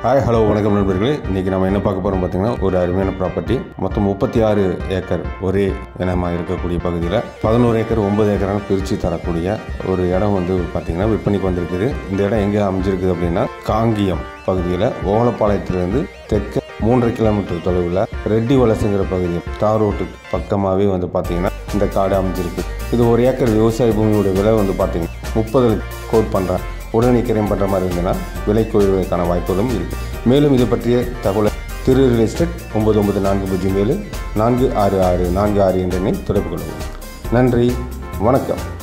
hi hello வணக்கம் நண்பர்களே இன்றைக்கி நம்ம என்ன பார்க்க போகிறோம் பார்த்தீங்கன்னா ஒரு அருமையான ப்ராப்பர்ட்டி மொத்தம் முப்பத்தி ஆறு ஏக்கர் ஒரே இனமாக இருக்கக்கூடிய பகுதியில் பதினோரு ஏக்கர் ஒன்பது ஏக்கரான பிரித்து தரக்கூடிய ஒரு இடம் வந்து பார்த்திங்கன்னா விற்பனைக்கு வந்திருக்குது இந்த இடம் எங்கே அமைஞ்சிருக்குது அப்படின்னா காங்கியம் பகுதியில் ஓலப்பாளையத்திலிருந்து தெற்கு மூன்றரை கிலோமீட்டர் தொலைவில் ரெட்டி வலசுங்கிற பகுதி தார் ரோட்டுக்கு பக்கமாகவே வந்து பார்த்திங்கன்னா இந்த காடு அமைஞ்சிருக்கு இது ஒரு ஏக்கர் விவசாய பூமியோட விலை வந்து பார்த்திங்கன்னா முப்பது கோட் பண்ணுறேன் உடனே கிரையம் பண்ணுற மாதிரி இருந்ததுன்னா விலை குறைவதற்கான வாய்ப்புகளும் இருக்குது மேலும் இது பற்றிய தகவலை திரு ரியல் எஸ்டேட் ஒன்பது ஒன்பது நான்கு பூஜ்ஜியம் ஏழு நான்கு ஆறு ஆறு நான்கு ஆறு என்ற எண்ணை தொடர்பு கொள்ளவும் நன்றி வணக்கம்